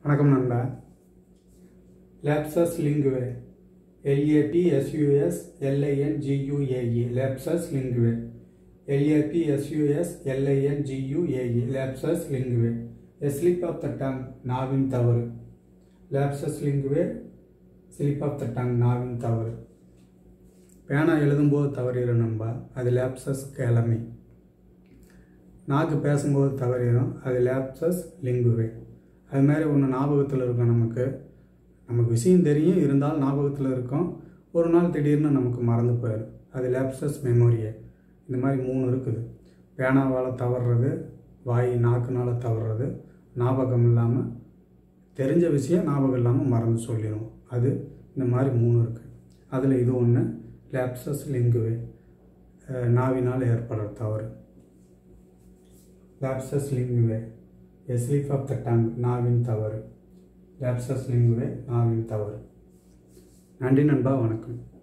வணக்கம் நண்பா lapsus linguae LAP SUS LIN GUAE lapsus linguae LAP SUS LIN GUAE lapsus linguae a slip of the tongue நாவின் தவறு lapsus linguae slip of the tongue நாவின் தவறு பேனா எழுதும்போது தவறிடும் நண்பா அது லேப்சஸ் கிழமை நாக்கு பேசும்போது தவறிடும் அது லேப்சஸ் லிங்குவே அது மாதிரி ஒன்று ஞாபகத்தில் இருக்கும் நமக்கு நமக்கு விஷயம் தெரியும் இருந்தாலும் ஞாபகத்தில் இருக்கும் ஒரு நாள் திடீர்னு நமக்கு மறந்து போயிடும் அது லேப்சஸ் மெமோரியே இந்த மாதிரி மூணு இருக்குது பேனாவால் தவறுறது வாய் நாக்குனால் தவறுறது ஞாபகம் இல்லாமல் தெரிஞ்ச விஷயம் ஞாபகம் இல்லாமல் மறந்து சொல்லிடும் அது இந்த மாதிரி மூணு இருக்குது அதில் இது ஒன்று லேப்சஸ் லிங்குவே அஹ் நாவினால் ஏற்படுற தவறு lapsus linguae a slip of the tongue நாவின் தவறு லேப்சஸ் லிங்குவே நாவின் தவறு நன்றி நண்பா வணக்கம்